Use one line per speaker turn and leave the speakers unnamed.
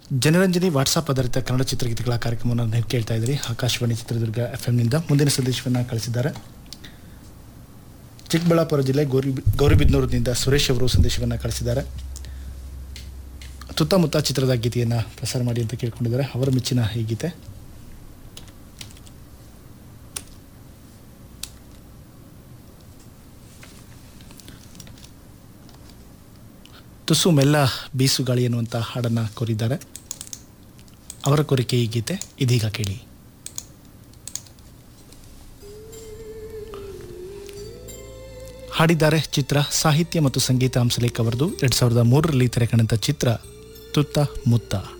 Janaranjani WhatsApp ಆಧಾರಿತ ಕನ್ನಡ ಚಿತ್ರಗೀತೆಗಳ ಕಾರ್ಯಕ್ರಮವನ್ನು ನೀವು ಕೇಳ್ತಾ ಇದ್ದೀರಿ ಆಕಾಶವಾಣಿ ಚಿತ್ರದುರ್ಗ ಎಫ್ ನಿಂದ ಮುಂದಿನ ಸಂದೇಶವನ್ನು ಕಳಿಸಿದ್ದಾರೆ ಚಿಕ್ಕಬಳ್ಳಾಪುರ ಜಿಲ್ಲೆ ಗೌರಿ ಗೌರಿಬಿದನೂರಿನಿಂದ ಸುರೇಶ್ ಅವರು ಸಂದೇಶವನ್ನು ಕಳಿಸಿದ್ದಾರೆ ಸುತ್ತಮುತ್ತ ಚಿತ್ರದ ಗೀತೆಯನ್ನು ಪ್ರಸಾರ ಮಾಡಿ ಅಂತ ಕೇಳ್ಕೊಂಡಿದ್ದಾರೆ ಅವರ ಮೆಚ್ಚಿನ ಈ ಗೀತೆ ತುಸು ಮೆಲ್ಲ ಬೀಸುಗಾಳಿ ಎನ್ನುವಂಥ ಹಾಡನ್ನು ಕೋರಿದ್ದಾರೆ ಅವರ ಕೋರಿಕೆ ಈ ಗೀತೆ ಇದೀಗ ಕೇಳಿ ಹಾಡಿದ್ದಾರೆ ಚಿತ್ರ ಸಾಹಿತ್ಯ ಮತ್ತು ಸಂಗೀತ ಹಂಸಲೇಖ್ ಅವರದು ಎರಡು ಸಾವಿರದ ಮೂರರಲ್ಲಿ ತೆರೆಕಂಡಂಥ ಚಿತ್ರ ತುತ್ತ ಮುತ್ತ